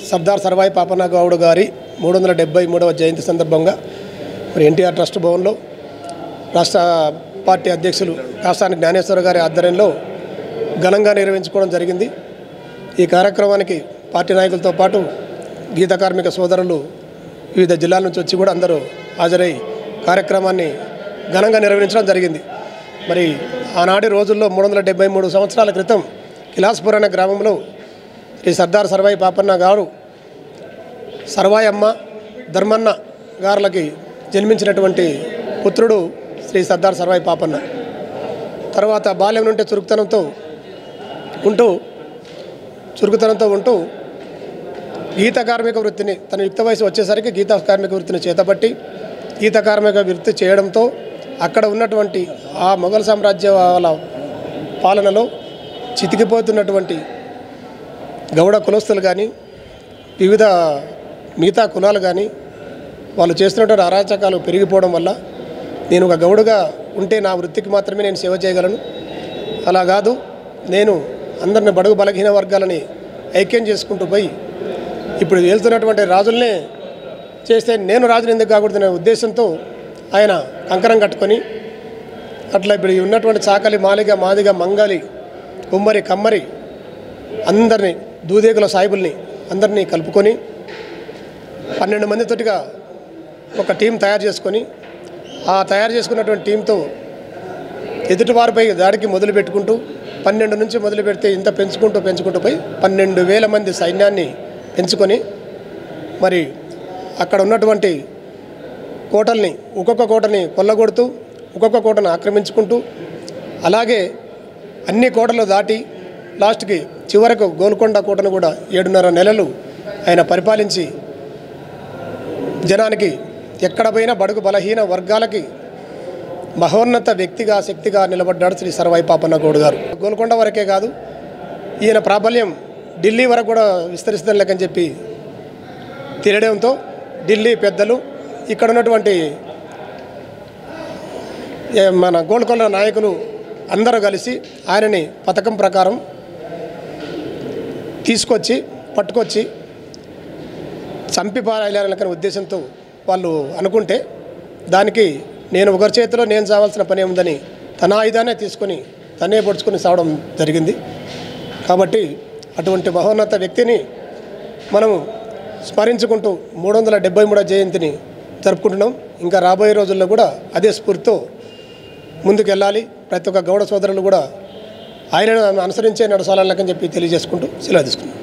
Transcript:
సర్దార్ సర్వాయి పాపన్న గౌడ్ గారి మూడు వందల డెబ్బై మూడవ జయంతి సందర్భంగా మరి ఎన్టీఆర్ ట్రస్ట్ భవన్లో రాష్ట్ర పార్టీ అధ్యక్షులు కాసాని జ్ఞానేశ్వర గారి ఆధ్వర్యంలో ఘనంగా నిర్వహించుకోవడం జరిగింది ఈ కార్యక్రమానికి పార్టీ నాయకులతో పాటు గీత కార్మిక సోదరులు వివిధ జిల్లాల నుంచి వచ్చి కూడా అందరూ హాజరై కార్యక్రమాన్ని ఘనంగా నిర్వహించడం జరిగింది మరి ఆనాటి రోజుల్లో మూడు వందల డెబ్బై మూడు సంవత్సరాల క్రితం కిలాస్పూర్ అనే గ్రామంలో శ్రీ సర్దార్ సర్వాయి పాపన్న గారు సర్వాయమ్మ ధర్మన్న గారులకి జన్మించినటువంటి పుత్రుడు శ్రీ సర్దార్ సర్వాయి పాపన్న తర్వాత బాల్యం నుండి చురుకుతనంతో ఉంటూ చురుకుతనంతో ఉంటూ గీత కార్మిక వృత్తిని తన యుక్త వయసు వచ్చేసరికి గీత కార్మిక వృత్తిని చేతపట్టి గీత కార్మిక వృత్తి చేయడంతో అక్కడ ఉన్నటువంటి ఆ మొఘల్ సామ్రాజ్య వాళ్ళ పాలనలో చితికిపోతున్నటువంటి గౌడ కులస్తులు కానీ వివిధ మిగతా కులాలు కానీ వాళ్ళు చేస్తున్నటువంటి అరాచకాలు పెరిగిపోవడం వల్ల నేను ఒక గౌడుగా ఉంటే నా వృత్తికి మాత్రమే నేను సేవ చేయగలను అలా కాదు నేను అందరిని బడుగు బలహీన వర్గాలని ఐక్యం చేసుకుంటూ పోయి ఇప్పుడు వెళ్తున్నటువంటి రాజులనే చేస్తే నేను రాజుని ఎందుకు కాకూడదనే ఉద్దేశంతో ఆయన కంకరం కట్టుకొని అట్లా ఇప్పుడు ఉన్నటువంటి చాకలి మాలిగ మాదిగ మంగలి కుమ్మరి కమ్మరి అందరినీ దూదేకుల సాయిబుల్ని అందరినీ కలుపుకొని పన్నెండు మందితోటిగా ఒక టీం తయారు చేసుకొని ఆ తయారు చేసుకున్నటువంటి టీంతో ఎదుటివారిపై దాడికి మొదలు పెట్టుకుంటూ పన్నెండు నుంచి మొదలు పెడితే ఇంత పెంచుకుంటూ పెంచుకుంటూ పోయి పన్నెండు వేల మంది సైన్యాన్ని పెంచుకొని మరి అక్కడ ఉన్నటువంటి కోటల్ని ఒక్కొక్క కోటని కొల్లగొడుతూ ఒక్కొక్క కోటను ఆక్రమించుకుంటూ అలాగే అన్ని కోటలు దాటి లాస్ట్కి చివరకు గోల్కొండ కోటను కూడా ఏడున్నర నెలలు ఆయన పరిపాలించి జనానికి ఎక్కడ పోయినా బడుగు బలహీన వర్గాలకి మహోన్నత వ్యక్తిగా శక్తిగా నిలబడ్డాడు శ్రీ సర్వాయి పాపన్న గౌడ్ గారు గోల్కొండ వరకే కాదు ఈయన ప్రాబల్యం ఢిల్లీ వరకు కూడా విస్తరిస్తుంది లేకని చెప్పి తెలియడంతో ఢిల్లీ పెద్దలు ఇక్కడ ఉన్నటువంటి ఏ మన గోల్కొండ నాయకులు అందరూ కలిసి ఆయనని పథకం ప్రకారం తీసుకొచ్చి పట్టుకొచ్చి చంపి పారాయాలనే ఉద్దేశంతో వాళ్ళు అనుకుంటే దానికి నేను ఒకరి చేతిలో నేను చావాల్సిన పని ఉందని తన ఆయుధానే తీసుకొని తనే పొడుచుకొని సావడం జరిగింది కాబట్టి అటువంటి మహోన్నత వ్యక్తిని మనము స్మరించుకుంటూ మూడు వందల డెబ్బై మూడో జయంతిని జరుపుకుంటున్నాం ఇంకా రాబోయే రోజుల్లో కూడా అదే స్ఫూర్తితో ముందుకెళ్ళాలి ప్రతి ఒక్క గౌడ సోదరులు కూడా ఆయనను అనుసరించే నడసాలని చెప్పి తెలియజేసుకుంటూ సెలవు తీసుకున్నాం